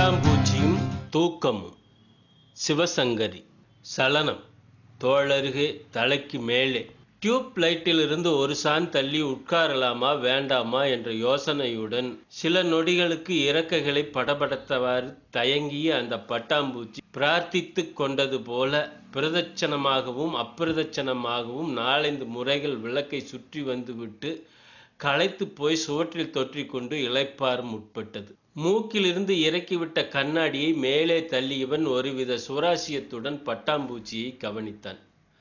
பட்டாம்பூச்சியும் தூக்கமும் சிவசங்கரி சலனம் தோளருகே தலைக்கு மேலே டியூப் லைட்டிலிருந்து ஒரு சான் தள்ளி உட்காரலாமா வேண்டாமா என்ற யோசனையுடன் சில நொடிகளுக்கு இறக்கைகளை படபடத்தவாறு தயங்கிய அந்த பட்டாம்பூச்சி பிரார்த்தித்து கொண்டது போல பிரதட்சணமாகவும் அப்பிரதட்சணமாகவும் நாலந்து முறைகள் விளக்கை சுற்றி வந்துவிட்டு களைத்து போய் சுவற்றில் தொற்றிக்கொண்டு இளைப்பாற முற்பட்டது மூக்கிலிருந்து இறக்கிவிட்ட கண்ணாடியை மேலே தள்ளியவன் ஒருவித சுராசியத்துடன் பட்டாம்பூச்சியை கவனித்தான்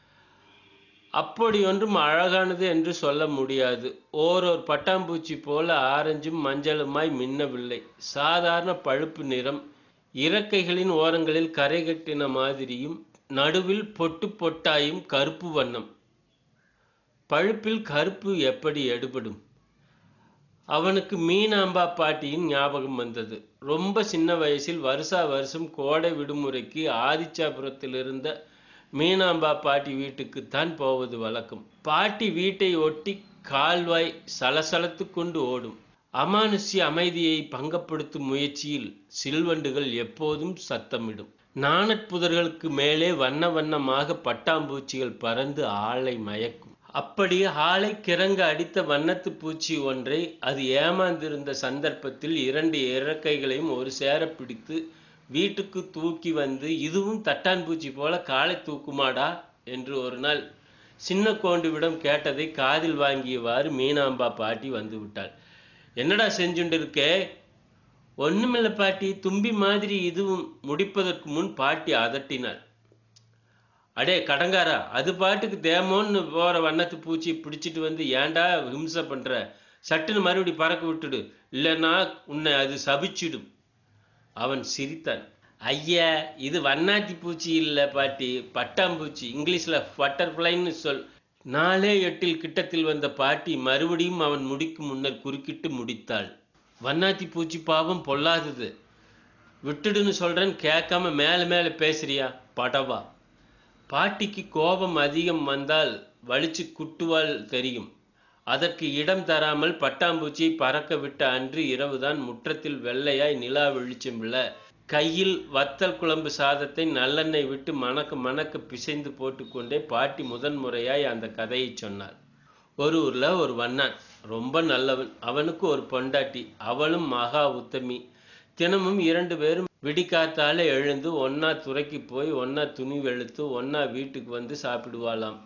அப்படி ஒன்றும் அழகானது என்று சொல்ல முடியாது ஓரோர் பட்டாம்பூச்சி போல ஆரஞ்சும் மஞ்சளுமாய் மின்னவில்லை சாதாரண பழுப்பு நிறம் இறக்கைகளின் ஓரங்களில் கரை கட்டின மாதிரியும் நடுவில் பொட்டு பொட்டாயும் கருப்பு வண்ணம் பழுப்பில் கருப்பு எப்படி எடுபடும் அவனுக்கு மீனாம்பா பாட்டியின் ஞாபகம் வந்தது ரொம்ப சின்ன வயசில் வருஷா வருஷம் கோடை விடுமுறைக்கு ஆதிச்சாபுரத்தில் இருந்த மீனாம்பா பாட்டி வீட்டுக்குத்தான் போவது வழக்கம் பாட்டி வீட்டை ஒட்டி கால்வாய் சலசலத்து கொண்டு ஓடும் அமானுஷ்ய அமைதியை பங்கப்படுத்தும் முயற்சியில் சில்வண்டுகள் எப்போதும் சத்தமிடும் நாணற்புதர்களுக்கு மேலே வண்ண வண்ணமாக பட்டாம்பூச்சிகள் பறந்து ஆளை மயக்கும் அப்படி ஆளை கிறங்க அடித்த வண்ணத்து பூச்சி ஒன்றை அது ஏமாந்திருந்த சந்தர்ப்பத்தில் இரண்டு இறக்கைகளையும் ஒரு சேர பிடித்து வீட்டுக்கு தூக்கி வந்து இதுவும் தட்டான் பூச்சி போல காலை தூக்குமாடா என்று ஒரு நாள் சின்ன கோண்டுவிடம் கேட்டதை காதில் வாங்கியவாறு மீனாம்பா பாட்டி வந்து விட்டாள் என்னடா செஞ்சுண்டு இருக்கே ஒண்ணுமில்ல பாட்டி தும்பி மாதிரி இதுவும் முடிப்பதற்கு முன் பாட்டி அதட்டினாள் அடே கடங்காரா அது பாட்டுக்கு தேமோன்னு போற வண்ணத்து பூச்சி பிடிச்சிட்டு வந்து ஏன்டா ஹிம்சை பண்ற சட்டுன்னு மறுபடி பறக்க விட்டுடு இல்லைன்னா உன்னை அது சபிச்சிடும் அவன் சிரித்தான் ஐயா இது வண்ணாத்தி பூச்சி இல்லை பாட்டி பட்டாம்பூச்சி இங்கிலீஷ்ல பட்டர்ஃப்ளைன்னு சொல் நாலே எட்டில் கிட்டத்தில் வந்த பாட்டி மறுபடியும் அவன் முடிக்கும் முன்னர் குறுக்கிட்டு முடித்தாள் வண்ணாத்தி பூச்சி பாவம் பொல்லாதது விட்டுடுன்னு சொல்றேன் கேட்காம மேலே மேலே பேசுறியா படவா பாட்டிக்கு கோபம் அதிகம் வந்தால் வலிச்சு குட்டுவால் தெரியும் அதற்கு இடம் தராமல் பட்டாம்பூச்சியை பறக்க விட்ட அன்று இரவுதான் முற்றத்தில் வெள்ளையாய் நிலா வெளிச்சம் விழ கையில் வத்தல் குழம்பு சாதத்தை நல்லெண்ணெய் விட்டு மணக்க மணக்க பிசைந்து போட்டுக்கொண்டே பாட்டி முதன் முறையாய் அந்த கதையை சொன்னார் ஒரு ஊர்ல ஒரு வண்ணான் ரொம்ப நல்லவன் அவனுக்கு ஒரு பொண்டாட்டி அவளும் மகா உத்தமி தினமும் இரண்டு பேரும் விடிக்காத்தால எழுந்து ஒன்னா துறைக்கு போய் ஒன்னா துணி வெளுத்து ஒன்னா வீட்டுக்கு வந்து சாப்பிடுவாளாம்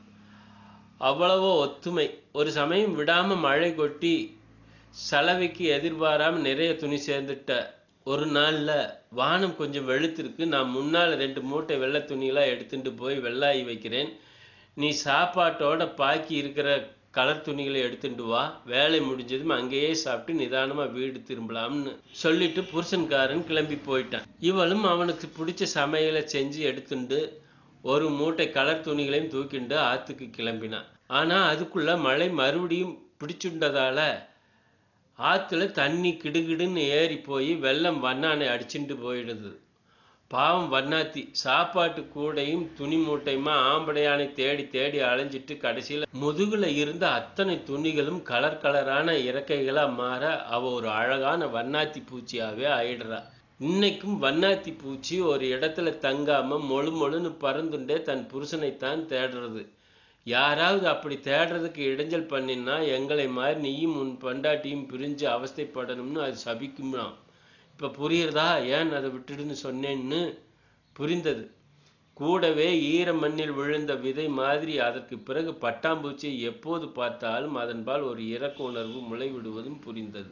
அவ்வளவோ ஒத்துமை ஒரு சமயம் விடாம மழை கொட்டி சலவைக்கு எதிர்பாராம நிறைய துணி சேர்ந்துட்ட ஒரு நாள்ல வானம் கொஞ்சம் வெளுத்திருக்கு நான் முன்னால் ரெண்டு மூட்டை வெள்ளை துணியெல்லாம் எடுத்துட்டு போய் வெள்ளாயி வைக்கிறேன் நீ சாப்பாட்டோட பாக்கி இருக்கிற கலர் துணிகளை எடுத்துட்டு வா வேலை முடிஞ்சதும் அங்கேயே சாப்பிட்டு நிதானமா வீடு திரும்பலாம்னு சொல்லிட்டு புருஷன்காரன் கிளம்பி போயிட்டான் இவளும் அவனுக்கு பிடிச்ச சமையலை செஞ்சு எடுத்துண்டு ஒரு மூட்டை கலர் துணிகளையும் தூக்கிண்டு ஆத்துக்கு கிளம்பினான் ஆனா அதுக்குள்ள மழை மறுபடியும் பிடிச்சுண்டதால ஆத்துல தண்ணி கிடுகிடுன்னு ஏறி போய் வெள்ளம் வண்ணானை அடிச்சுட்டு போயிடுது பாவம் வண்ணாத்தி சாப்பாட்டு கூடையும் துணி மூட்டையுமா ஆம்படையானை தேடி தேடி அலைஞ்சிட்டு கடைசியில முதுகுல இருந்த அத்தனை துணிகளும் கலர் கலரான இறக்கைகளா மாற அவ ஒரு அழகான வண்ணாத்தி பூச்சியாவே ஆயிடுறா இன்னைக்கும் வண்ணாத்தி பூச்சி ஒரு இடத்துல தங்காம மொழு மொழுன்னு பறந்துண்டே தன் புருஷனைத்தான் தேடுறது யாராவது அப்படி தேடுறதுக்கு இடைஞ்சல் பண்ணினா எங்களை மாதிரி நீயும் உன் பண்டாட்டியும் பிரிஞ்சு அவஸ்தைப்படணும்னு அது சபிக்கும்லாம் இப்ப புரியுறதா ஏன் அதை விட்டுடுன்னு சொன்னேன்னு புரிந்தது கூடவே ஈர மண்ணில் விழுந்த விதை மாதிரி அதற்கு பிறகு பட்டாம்பூச்சியை எப்போது பார்த்தாலும் அதன்பால் ஒரு இறக்க உணர்வு முளைவிடுவதும் புரிந்தது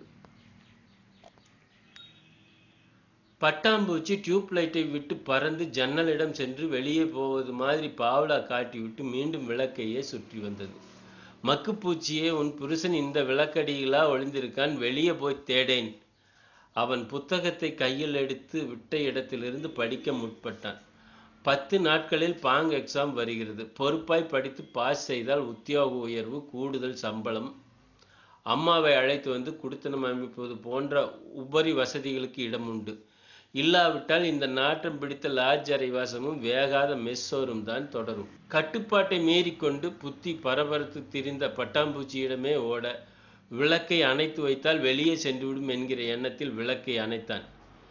பட்டாம்பூச்சி டியூப் லைட்டை விட்டு பறந்து ஜன்னலிடம் சென்று வெளியே போவது மாதிரி பாவலா காட்டிவிட்டு மீண்டும் விளக்கையே சுற்றி வந்தது மக்குப்பூச்சியே உன் புருஷன் இந்த விளக்கடிகளா ஒளிந்திருக்கான் வெளியே போய் தேடேன் அவன் புத்தகத்தை கையில் எடுத்து விட்ட இடத்திலிருந்து படிக்க முற்பட்டான் பத்து நாட்களில் பாங் எக்ஸாம் வருகிறது பொறுப்பாய் படித்து பாஸ் செய்தால் உத்தியோக உயர்வு கூடுதல் சம்பளம் அம்மாவை அழைத்து வந்து குடித்தனம் அமைப்பது போன்ற உபரி வசதிகளுக்கு இடம் உண்டு இல்லாவிட்டால் இந்த நாட்டம் பிடித்த லாட்ஜ் அரைவாசமும் வேகாத மெஸ்ஸோரும் தான் தொடரும் கட்டுப்பாட்டை மீறிக்கொண்டு புத்தி பரபரத்து திரிந்த பட்டாம்பூச்சியிடமே ஓட விளக்கை அணைத்து வைத்தால் வெளியே சென்றுவிடும் என்கிற எண்ணத்தில் விளக்கை அணைத்தான்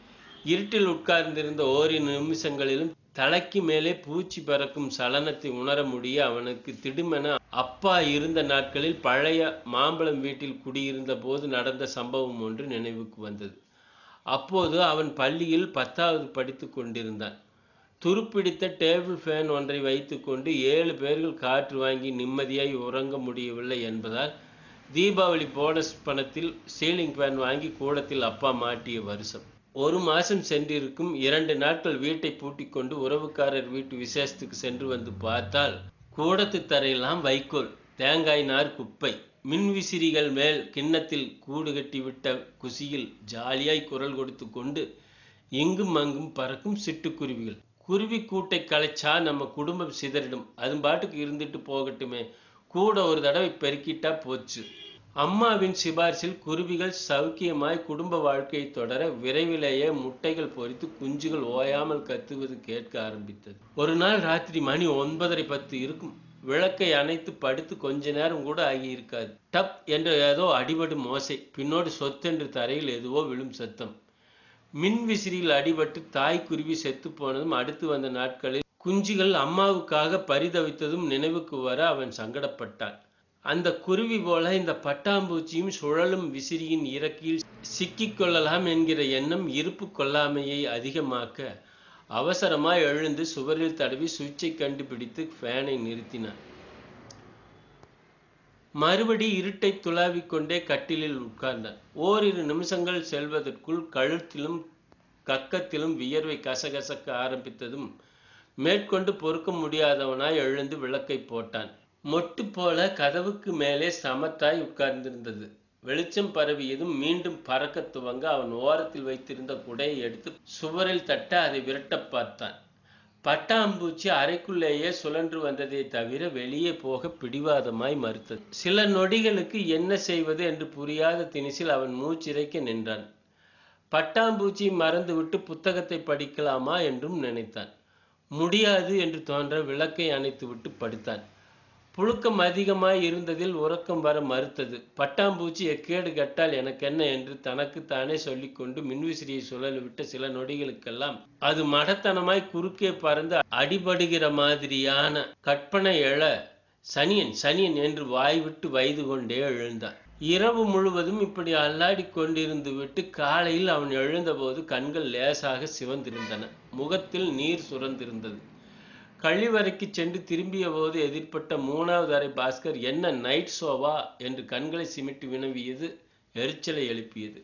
இருட்டில் உட்கார்ந்திருந்த ஓரிரு நிமிஷங்களிலும் தலைக்கு மேலே பூச்சி பறக்கும் சலனத்தை உணர முடிய அவனுக்கு திடுமென அப்பா இருந்த நாட்களில் பழைய மாம்பழம் வீட்டில் குடியிருந்த போது நடந்த சம்பவம் ஒன்று நினைவுக்கு வந்தது அப்போது அவன் பள்ளியில் பத்தாவது படித்து கொண்டிருந்தான் துருப்பிடித்த டேபிள் ஃபேன் ஒன்றை வைத்துக்கொண்டு ஏழு பேர்கள் காற்று வாங்கி நிம்மதியாய் உறங்க முடியவில்லை என்பதால் தீபாவளி போனஸ் பணத்தில் சீலிங் ஃபேன் வாங்கி கூடத்தில் அப்பா மாட்டிய வருஷம் ஒரு மாசம் சென்றிருக்கும் இரண்டு நாட்கள் வீட்டை பூட்டிக் கொண்டு உறவுக்காரர் வீட்டு விசேஷத்துக்கு சென்று வந்து பார்த்தால் கூடத்து தரையெல்லாம் வைக்கோல் தேங்காய் நார் குப்பை மின்விசிறிகள் மேல் கிண்ணத்தில் கூடு கட்டி விட்ட குசியில் ஜாலியாய் குரல் கொடுத்து கொண்டு இங்கும் அங்கும் பறக்கும் சிட்டுக்குருவிகள் குருவி கூட்டை கலைச்சா நம்ம குடும்பம் சிதறிடும் அது பாட்டுக்கு இருந்துட்டு போகட்டுமே கூட ஒரு தடவை பெருக்கிட்டா போச்சு அம்மாவின் சிபாரிசில் குருவிகள் சௌக்கியமாய் குடும்ப வாழ்க்கையை தொடர விரைவிலேயே முட்டைகள் பொறித்து குஞ்சுகள் ஓயாமல் கத்துவது கேட்க ஆரம்பித்தது ஒரு நாள் ராத்திரி மணி ஒன்பதரை பத்து இருக்கும் விளக்கை அணைத்து படுத்து கொஞ்ச நேரம் கூட ஆகி இருக்காது டப் என்ற ஏதோ அடிபடும் மோசை பின்னோடு சொத்தென்று தரையில் எதுவோ விழும் சத்தம் மின் விசிறியில் அடிபட்டு தாய் குருவி செத்து போனதும் அடுத்து வந்த நாட்களில் குஞ்சுகள் அம்மாவுக்காக பரிதவித்ததும் நினைவுக்கு வர அவன் சங்கடப்பட்டான் அந்த குருவி போல இந்த பட்டாம்பூச்சியும் சுழலும் விசிறியின் இறக்கியில் சிக்கிக் கொள்ளலாம் என்கிற எண்ணம் இருப்பு கொள்ளாமையை அதிகமாக்க அவசரமாய் எழுந்து சுவரில் தடவி சுவிட்சை கண்டுபிடித்து ஃபேனை நிறுத்தினான் மறுபடி இருட்டை துளாவிக் கொண்டே கட்டிலில் உட்கார்ந்தான் ஓரிரு நிமிஷங்கள் செல்வதற்குள் கழுத்திலும் கக்கத்திலும் வியர்வை கசகசக்க ஆரம்பித்ததும் மேற்கொண்டு பொறுக்க முடியாதவனாய் எழுந்து விளக்கை போட்டான் மொட்டு போல கதவுக்கு மேலே சமத்தாய் உட்கார்ந்திருந்தது வெளிச்சம் பரவியதும் மீண்டும் பறக்க துவங்க அவன் ஓரத்தில் வைத்திருந்த குடையை எடுத்து சுவரில் தட்ட அதை விரட்ட பார்த்தான் பட்டாம்பூச்சி அறைக்குள்ளேயே சுழன்று வந்ததை தவிர வெளியே போக பிடிவாதமாய் மறுத்தது சில நொடிகளுக்கு என்ன செய்வது என்று புரியாத திணிசில் அவன் மூச்சிறைக்க நின்றான் பட்டாம்பூச்சி மறந்துவிட்டு புத்தகத்தை படிக்கலாமா என்றும் நினைத்தான் முடியாது என்று தோன்ற விளக்கை அணைத்துவிட்டு படுத்தான் புழுக்கம் அதிகமாய் இருந்ததில் உறக்கம் வர மறுத்தது பட்டாம்பூச்சி எக்கேடு கட்டால் எனக்கென்ன என்று தனக்குத்தானே சொல்லிக்கொண்டு மின்விசிறியை சுழலிவிட்ட சில நொடிகளுக்கெல்லாம் அது மடத்தனமாய் குறுக்கே பறந்து அடிபடுகிற மாதிரியான கற்பனை எழ சனியன் சனியன் என்று வாய்விட்டு வைது கொண்டே எழுந்தான் இரவு முழுவதும் இப்படி அல்லாடி கொண்டிருந்து விட்டு காலையில் அவன் எழுந்தபோது கண்கள் லேசாக சிவந்திருந்தன முகத்தில் நீர் சுரந்திருந்தது கழிவறைக்கு சென்று திரும்பிய போது எதிர்ப்பட்ட மூணாவது அறை பாஸ்கர் என்ன நைட் ஷோவா என்று கண்களை சிமிட்டி வினவியது எரிச்சலை எழுப்பியது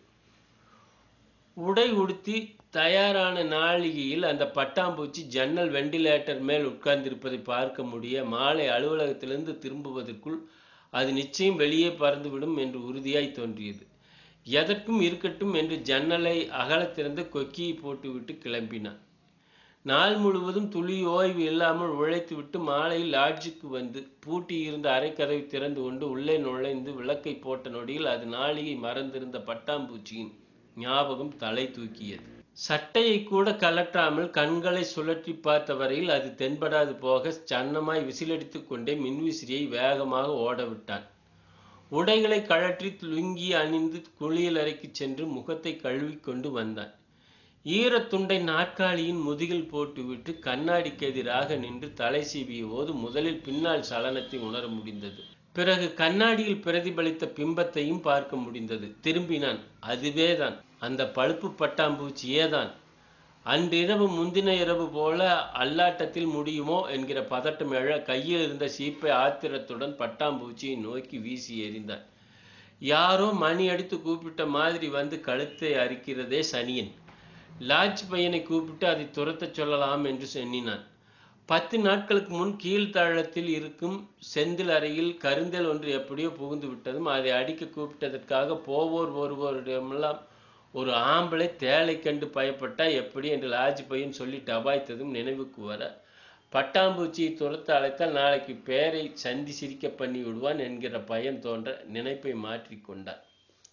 உடை உடுத்தி தயாரான நாளிகையில் அந்த பட்டாம்பூச்சி ஜன்னல் வெண்டிலேட்டர் மேல் உட்கார்ந்திருப்பதை பார்க்க முடிய மாலை அலுவலகத்திலிருந்து திரும்புவதற்குள் அது நிச்சயம் வெளியே பறந்துவிடும் என்று உறுதியாய் தோன்றியது எதற்கும் இருக்கட்டும் என்று ஜன்னலை அகலத் திறந்து கொக்கியை போட்டுவிட்டு கிளம்பினான் நாள் முழுவதும் துளி ஓய்வு இல்லாமல் உழைத்துவிட்டு மாலையில் லாட்ஜுக்கு வந்து பூட்டி இருந்த அரைக்கதவை திறந்து கொண்டு உள்ளே நுழைந்து விளக்கை போட்ட நொடியில் அது நாளிகை மறந்திருந்த பட்டாம்பூச்சியின் ஞாபகம் தலை தூக்கியது சட்டையை கூட கலற்றாமல் கண்களை சுழற்றி பார்த்த வரையில் அது தென்படாது போக சன்னமாய் விசிலடித்துக் கொண்டே மின்விசிறியை வேகமாக ஓட விட்டான் உடைகளை கழற்றி லுங்கி அணிந்து குளியல் அறைக்கு சென்று முகத்தை கழுவிக்கொண்டு வந்தான் ஈரத்துண்டை நாற்காலியின் முதுகில் போட்டுவிட்டு கண்ணாடிக்கு எதிராக நின்று தலை சீவிய போது முதலில் பின்னால் சலனத்தை உணர முடிந்தது பிறகு கண்ணாடியில் பிரதிபலித்த பிம்பத்தையும் பார்க்க முடிந்தது திரும்பினான் அதுவேதான் அந்த பழுப்பு பட்டாம்பூச்சியே தான் அன்றிரவு முந்தின இரவு போல அல்லாட்டத்தில் முடியுமோ என்கிற பதட்டம் எழ கையில் இருந்த சீப்பை ஆத்திரத்துடன் பட்டாம்பூச்சியை நோக்கி வீசி எறிந்தான் யாரோ மணி அடித்து கூப்பிட்ட மாதிரி வந்து கழுத்தை அரிக்கிறதே சனியன் லாட்ஜ் பையனை கூப்பிட்டு அதை துரத்தச் சொல்லலாம் என்று எண்ணினான் பத்து நாட்களுக்கு முன் கீழ்த்தாழத்தில் இருக்கும் செந்தில் அறையில் கருந்தல் ஒன்று எப்படியோ புகுந்து விட்டதும் அதை அடிக்க கூப்பிட்டதற்காக போவோர் ஒருவரிடமெல்லாம் ஒரு ஆம்பளை தேளை கண்டு பயப்பட்டா எப்படி என்று லாட்ஜ் பையன் சொல்லி டபாய்த்ததும் நினைவுக்கு வர பட்டாம்பூச்சியை துரத்த அழைத்தால் நாளைக்கு பேரை சந்தி சிரிக்க பண்ணி விடுவான் என்கிற பயன் தோன்ற நினைப்பை மாற்றிக்கொண்டான்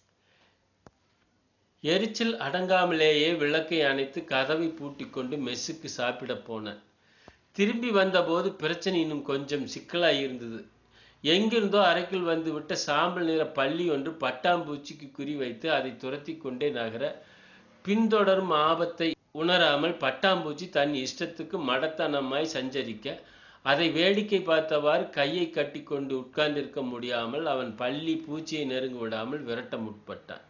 எரிச்சல் அடங்காமலேயே விளக்கை அணைத்து கதவை பூட்டிக்கொண்டு மெஸ்ஸுக்கு சாப்பிட போனான் திரும்பி வந்தபோது பிரச்சனை இன்னும் கொஞ்சம் சிக்கலாய் இருந்தது எங்கிருந்தோ அறைக்குள் வந்து விட்ட சாம்பல் நிற பள்ளி ஒன்று பட்டாம்பூச்சிக்கு குறி வைத்து அதை துரத்தி கொண்டே நகர பின்தொடரும் ஆபத்தை உணராமல் பட்டாம்பூச்சி தன் இஷ்டத்துக்கு மடத்தனமாய் சஞ்சரிக்க அதை வேடிக்கை பார்த்தவாறு கையை கட்டி கொண்டு உட்கார்ந்திருக்க முடியாமல் அவன் பள்ளி பூச்சியை நெருங்க விடாமல் விரட்ட முற்பட்டான்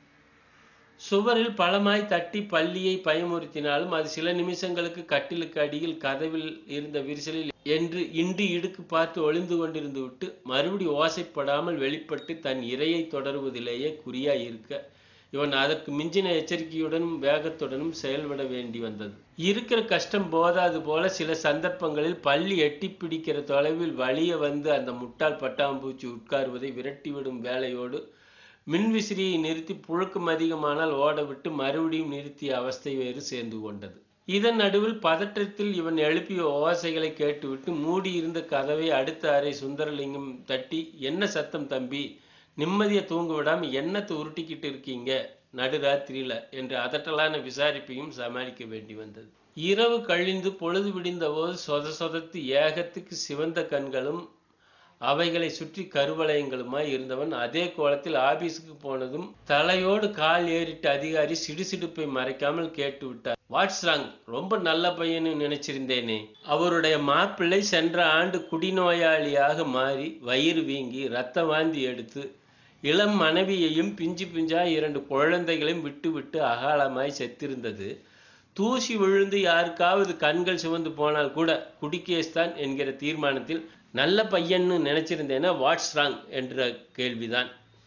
சுவரில் பலமாய் தட்டி பள்ளியை பயமுறுத்தினாலும் அது சில நிமிஷங்களுக்கு கட்டிலுக்கு அடியில் கதவில் இருந்த விரிசலில் என்று இண்டு இடுக்கு பார்த்து ஒளிந்து கொண்டிருந்து விட்டு மறுபடி ஓசைப்படாமல் வெளிப்பட்டு தன் இரையை தொடருவதிலேயே குறியாய் இருக்க இவன் அதற்கு மிஞ்சின எச்சரிக்கையுடனும் வேகத்துடனும் செயல்பட வேண்டி வந்தது இருக்கிற கஷ்டம் போதாது போல சில சந்தர்ப்பங்களில் பள்ளி எட்டி பிடிக்கிற தொலைவில் வழிய வந்து அந்த முட்டாள் பட்டாம்பூச்சி உட்காருவதை விரட்டிவிடும் வேலையோடு மின்விசிறியை நிறுத்தி புழுக்கம் அதிகமானால் ஓட விட்டு மறுபடியும் நிறுத்திய அவஸ்தை வேறு சேர்ந்து கொண்டது இதன் நடுவில் பதற்றத்தில் இவன் எழுப்பிய ஓசைகளை கேட்டுவிட்டு மூடியிருந்த கதவை அடுத்த அறை சுந்தரலிங்கம் தட்டி என்ன சத்தம் தம்பி நிம்மதியை தூங்க விடாம என்னத்தை உருட்டிக்கிட்டு இருக்கீங்க நடுராத்திரியில என்று அதட்டலான விசாரிப்பையும் சமாளிக்க வேண்டி வந்தது இரவு கழிந்து பொழுது விடிந்த போது சொத சொதத்து ஏகத்துக்கு சிவந்த கண்களும் அவைகளை சுற்றி கருவளையங்களுமாய் இருந்தவன் அதே கோலத்தில் ஆபீஸுக்கு போனதும் தலையோடு கால் ஏறிட்ட அதிகாரி சிடுசிடுப்பை மறைக்காமல் கேட்டு விட்டார் வாட்ஸ் ராங் ரொம்ப நல்ல பையன்னு நினைச்சிருந்தேனே அவருடைய மாப்பிள்ளை சென்ற ஆண்டு குடிநோயாளியாக மாறி வயிறு வீங்கி ரத்த வாந்தி எடுத்து இளம் மனைவியையும் பிஞ்சு பிஞ்சா இரண்டு குழந்தைகளையும் விட்டு விட்டு அகாலமாய் செத்திருந்தது தூசி விழுந்து யாருக்காவது கண்கள் சிவந்து போனால் கூட குடிகேஸ் தான் என்கிற தீர்மானத்தில் நல்ல பையன்னு நினைச்சிருந்தேனா வாட்ஸ் ராங் என்ற கேள்விதான்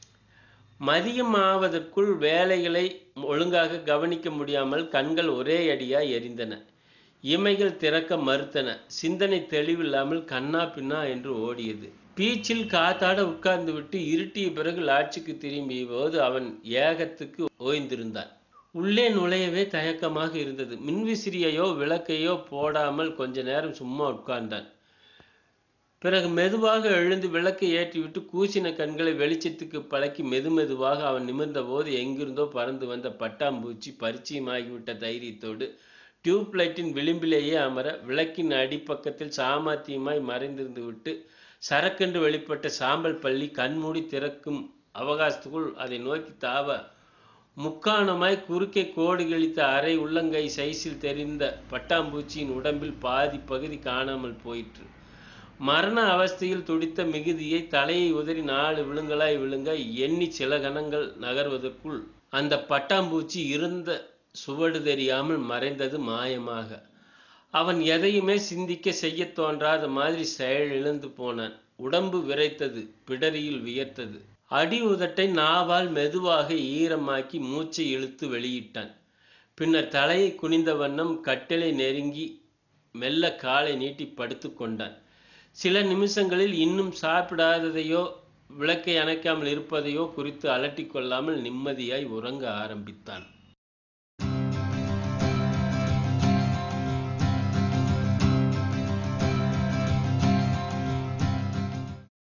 மதியம் ஆவதற்குள் வேலைகளை ஒழுங்காக கவனிக்க முடியாமல் கண்கள் ஒரே அடியா எரிந்தன இமைகள் திறக்க மறுத்தன சிந்தனை தெளிவில்லாமல் கண்ணா பின்னா என்று ஓடியது பீச்சில் காத்தாட உட்கார்ந்து விட்டு இருட்டிய பிறகு லாட்சிக்கு திரும்பிய போது அவன் ஏகத்துக்கு ஓய்ந்திருந்தான் உள்ளே நுழையவே தயக்கமாக இருந்தது மின்விசிறியையோ விளக்கையோ போடாமல் கொஞ்ச நேரம் சும்மா உட்கார்ந்தான் பிறகு மெதுவாக எழுந்து விளக்கை ஏற்றிவிட்டு கூசின கண்களை வெளிச்சத்துக்கு பழக்கி மெதுமெதுவாக அவன் நிமிர்ந்த போது எங்கிருந்தோ பறந்து வந்த பட்டாம்பூச்சி பரிச்சயமாகிவிட்ட தைரியத்தோடு டியூப் லைட்டின் விளிம்பிலேயே அமர விளக்கின் அடிப்பக்கத்தில் சாமர்த்தியமாய் மறைந்திருந்து விட்டு சரக்கென்று வெளிப்பட்ட சாம்பல் பள்ளி கண்மூடி திறக்கும் அவகாசத்துக்குள் அதை நோக்கி தாவ முக்காணமாய் குறுக்கே கோடு கிழித்த அரை உள்ளங்கை சைஸில் தெரிந்த பட்டாம்பூச்சியின் உடம்பில் பாதி பகுதி காணாமல் போயிற்று மரண அவஸ்தையில் துடித்த மிகுதியை தலையை உதறி நாலு விழுங்கலாய் விழுங்க எண்ணி சில கணங்கள் நகர்வதற்குள் அந்த பட்டாம்பூச்சி இருந்த சுவடு தெரியாமல் மறைந்தது மாயமாக அவன் எதையுமே சிந்திக்க செய்ய தோன்றாத மாதிரி செயல் இழந்து போனான் உடம்பு விரைத்தது பிடரியில் வியர்த்தது அடி உதட்டை நாவால் மெதுவாக ஈரமாக்கி மூச்சை இழுத்து வெளியிட்டான் பின்னர் தலையை குனிந்த வண்ணம் கட்டிலை நெருங்கி மெல்ல காலை நீட்டி படுத்து கொண்டான் சில நிமிஷங்களில் இன்னும் சாப்பிடாததையோ விளக்கை அணைக்காமல் இருப்பதையோ குறித்து அலட்டிக் கொள்ளாமல் நிம்மதியாய் உறங்க ஆரம்பித்தான்